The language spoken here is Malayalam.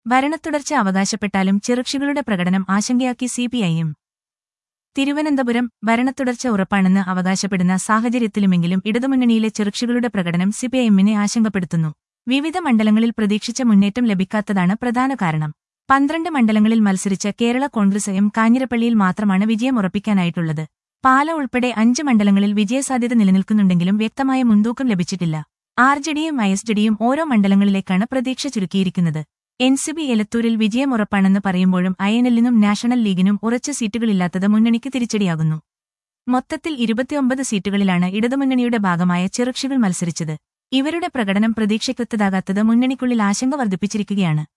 ഭരണത്തുടർച്ച അവകാശപ്പെട്ടാലും ചെറുകക്ഷികളുടെ പ്രകടനം ആശങ്കയാക്കി സിപിഐഎം തിരുവനന്തപുരം ഭരണത്തുടർച്ച ഉറപ്പാണെന്ന് അവകാശപ്പെടുന്ന സാഹചര്യത്തിലുമെങ്കിലും ഇടതുമുന്നണിയിലെ ചെറുകക്ഷികളുടെ പ്രകടനം സിപിഐഎമ്മിനെ ആശങ്കപ്പെടുത്തുന്നു വിവിധ മണ്ഡലങ്ങളിൽ പ്രതീക്ഷിച്ച മുന്നേറ്റം ലഭിക്കാത്തതാണ് പ്രധാന കാരണം പന്ത്രണ്ട് മണ്ഡലങ്ങളിൽ മത്സരിച്ച കേരള കോൺഗ്രസ് എം കാഞ്ഞിരപ്പള്ളിയിൽ മാത്രമാണ് വിജയം ഉറപ്പിക്കാനായിട്ടുള്ളത് പാല ഉൾപ്പെടെ അഞ്ച് മണ്ഡലങ്ങളിൽ വിജയസാധ്യത നിലനിൽക്കുന്നുണ്ടെങ്കിലും വ്യക്തമായ മുൻതൂക്കം ലഭിച്ചിട്ടില്ല ആർ ജെ ഡിയും ഐ എസ് ഡിയും ഓരോ മണ്ഡലങ്ങളിലേക്കാണ് പ്രതീക്ഷ ചുരുക്കിയിരിക്കുന്നത് എൻ സി ബി എലത്തൂരിൽ വിജയം ഉറപ്പാണെന്ന് പറയുമ്പോഴും അയനലിനും നാഷണൽ ലീഗിനും ഉറച്ച സീറ്റുകളില്ലാത്തത് മുന്നണിക്ക് തിരിച്ചടിയാകുന്നു മൊത്തത്തിൽ ഇരുപത്തിയൊമ്പത് സീറ്റുകളിലാണ് ഇടതുമുന്നണിയുടെ ഭാഗമായ ചെറുകക്ഷികൾ മത്സരിച്ചത് ഇവരുടെ പ്രകടനം പ്രതീക്ഷയ്ക്കൊത്തതാകാത്തത് മുന്നണിക്കുള്ളിൽ ആശങ്ക വർദ്ധിപ്പിച്ചിരിക്കുകയാണ്